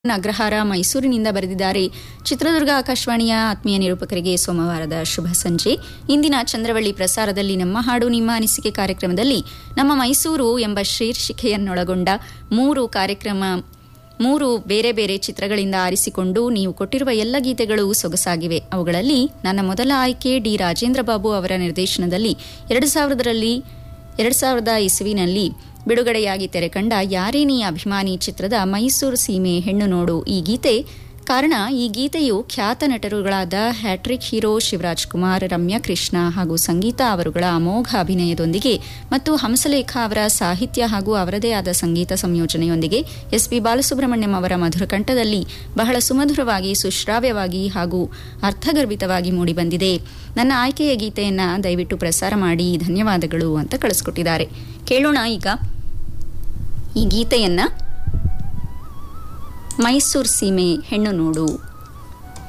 ಅಗ್ರಹಾರ ಮೈಸೂರಿನಿಂದ ಬರೆದಿದ್ದಾರೆ ಚಿತ್ರದುರ್ಗ ಆಕಾಶವಾಣಿಯ ಆತ್ಮೀಯ ನಿರೂಪಕರಿಗೆ ಸೋಮವಾರದ ಶುಭ ಸಂಜೆ ಇಂದಿನ ಚಂದ್ರವಳ್ಳಿ ಪ್ರಸಾರದಲ್ಲಿ ನಮ್ಮ ಹಾಡು ನಿಮ್ಮ ಅನಿಸಿಕೆ ಕಾರ್ಯಕ್ರಮದಲ್ಲಿ ನಮ್ಮ ಮೈಸೂರು ಎಂಬ ಶೀರ್ಷಿಕೆಯನ್ನೊಳಗೊಂಡ ಮೂರು ಕಾರ್ಯಕ್ರಮ ಮೂರು ಬೇರೆ ಬೇರೆ ಚಿತ್ರಗಳಿಂದ ಆರಿಸಿಕೊಂಡು ನೀವು ಕೊಟ್ಟಿರುವ ಎಲ್ಲ ಗೀತೆಗಳು ಸೊಗಸಾಗಿವೆ ಅವುಗಳಲ್ಲಿ ನನ್ನ ಮೊದಲ ಆಯ್ಕೆ ಡಿ ರಾಜೇಂದ್ರ ಬಾಬು ಅವರ ನಿರ್ದೇಶನದಲ್ಲಿ ಎರಡು ಸಾವಿರದಲ್ಲಿ ಎರಡು ಸಾವಿರದ ಇಸುವಿನಲ್ಲಿ ಬಿಡುಗಡೆಯಾಗಿ ತೆರೆಕಂಡ ಯಾರೇ ನೀ ಅಭಿಮಾನಿ ಚಿತ್ರದ ಮೈಸೂರು ಸೀಮೆ ಹೆಣ್ಣು ನೋಡು ಈ ಗೀತೆ ಕಾರಣ ಈ ಗೀತೆಯು ಖ್ಯಾತ ನಟರುಗಳಾದ ಹ್ಯಾಟ್ರಿಕ್ ಹೀರೋ ಶಿವರಾಜ್ ಕುಮಾರ್ ರಮ್ಯಾ ಕೃಷ್ಣ ಹಾಗೂ ಸಂಗೀತ ಅವರುಗಳ ಅಮೋಘ ಅಭಿನಯದೊಂದಿಗೆ ಮತ್ತು ಹಂಸಲೇಖ ಅವರ ಸಾಹಿತ್ಯ ಹಾಗೂ ಅವರದೇ ಆದ ಸಂಗೀತ ಸಂಯೋಜನೆಯೊಂದಿಗೆ ಎಸ್ ಪಿ ಬಾಲಸುಬ್ರಹ್ಮಣ್ಯಂ ಅವರ ಮಧುರ ಕಂಠದಲ್ಲಿ ಬಹಳ ಸುಮಧುರವಾಗಿ ಸುಶ್ರಾವ್ಯವಾಗಿ ಹಾಗೂ ಅರ್ಥಗರ್ಭಿತವಾಗಿ ಮೂಡಿಬಂದಿದೆ ನನ್ನ ಆಯ್ಕೆಯ ಗೀತೆಯನ್ನ ದಯವಿಟ್ಟು ಪ್ರಸಾರ ಮಾಡಿ ಧನ್ಯವಾದಗಳು ಅಂತ ಕಳಿಸ್ಕೊಟ್ಟಿದ್ದಾರೆ ಕೇಳೋಣ ಈಗ ಈ ಗೀತೆಯನ್ನ ಮೈಸೂರು ಸೀಮೆ ಹೆಣ್ಣು ನೋಡು